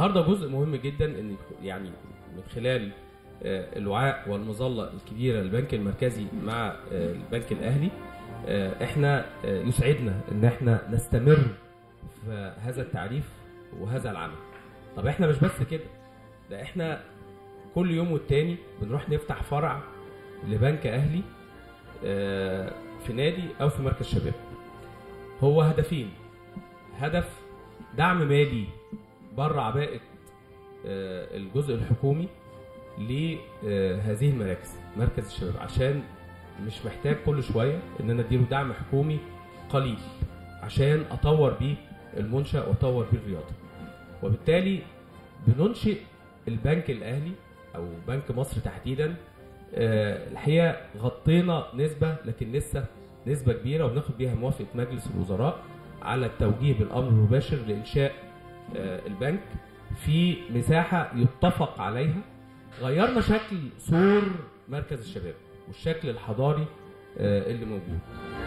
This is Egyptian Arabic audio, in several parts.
النهارده جزء مهم جدا ان يعني من خلال آه، الوعاء والمظله الكبيره للبنك المركزي مع آه، البنك الاهلي آه، احنا آه، يسعدنا ان احنا نستمر في هذا التعريف وهذا العمل طب احنا مش بس كده ده احنا كل يوم والتاني بنروح نفتح فرع لبنك اهلي آه، في نادي او في مركز شباب هو هدفين هدف دعم مالي بره عباءه آه، الجزء الحكومي لهذه المراكز مركز الشباب عشان مش محتاج كل شويه ان انا اديله دعم حكومي قليل عشان اطور بيه المنشا واطور بيه الرياضه وبالتالي بننشئ البنك الاهلي او بنك مصر تحديدا آه، الحقيقه غطينا نسبه لكن لسه نسبه كبيره وبناخد بيها موافقه مجلس الوزراء على التوجيه بالامر المباشر لانشاء آه، البنك في مساحه يتفق عليها غيرنا شكل سور مركز الشباب والشكل الحضاري آه، اللي موجود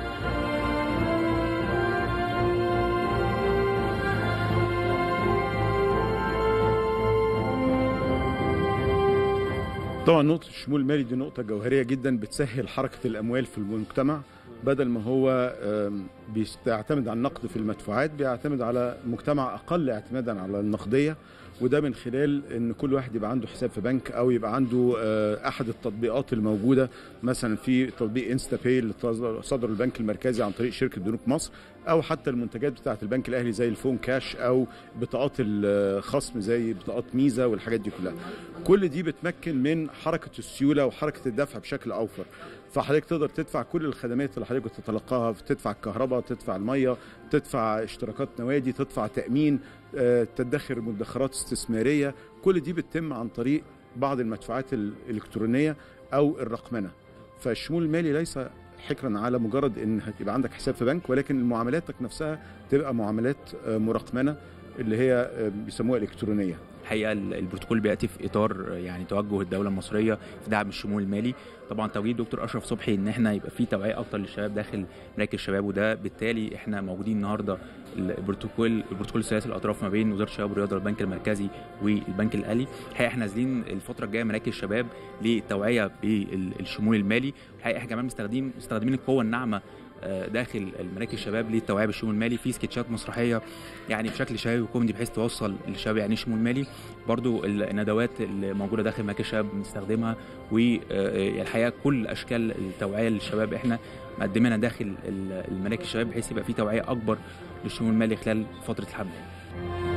طبعا نقطة الشمول المالي دي نقطة جوهرية جدا بتسهل حركة الأموال في المجتمع بدل ما هو آم، بيعتمد على النقد في المدفوعات بيعتمد على مجتمع أقل اعتمادا على النقدية وده من خلال ان كل واحد يبقى عنده حساب في بنك او يبقى عنده آه، احد التطبيقات الموجوده مثلا في تطبيق انستا باي اللي صدر البنك المركزي عن طريق شركه بنوك مصر او حتى المنتجات بتاعه البنك الاهلي زي الفون كاش او بطاقات الخصم زي بطاقات ميزه والحاجات دي كلها كل دي بتمكن من حركه السيوله وحركه الدفع بشكل اوفر فحضرتك تقدر تدفع كل الخدمات اللي حضرتك بتتلقاها تدفع الكهرباء تدفع الميه تدفع اشتراكات نوادي تدفع تامين آه، تدخر مدخرات استثماريه كل دي بتتم عن طريق بعض المدفوعات الالكترونيه او الرقمنه فالشمول المالي ليس حكرا على مجرد ان هتبقى عندك حساب في بنك ولكن معاملاتك نفسها تبقى معاملات آه، مرقمنه اللي هي آه، بيسموها الكترونيه الحقيقه ال- البروتوكول بياتي في اطار يعني توجه الدوله المصريه في دعم الشمول المالي طبعا توجيه دكتور اشرف صبحي ان احنا يبقى في توعيه اكتر للشباب داخل مراكز الشباب وده بالتالي احنا موجودين النهارده البروتوكول البروتوكول الثلاثي الاطراف ما بين وزاره الشباب والرياضه والبنك المركزي والبنك الاهلي الحقيقه احنا نازلين الفتره الجايه مراكز الشباب للتوعيه بالشمول المالي الحقيقه احنا كمان مستخدمين مستخدمين القوه الناعمه آه، داخل المراكز الشباب للتوعيه بالشمول المالي في سكتشات مسرحيه يعني بشكل شبابي وكوميدي بحيث توصل للشباب يعني ايه شمول مالي برضو الندوات اللي موجوده داخل مراكز الشباب بنستخدمها والحقيقه كل اشكال التوعيه للشباب احنا مقدمينها داخل ال- المراكز الشباب بحيث يبقى في توعيه اكبر للشمول المالي خلال فتره الحمله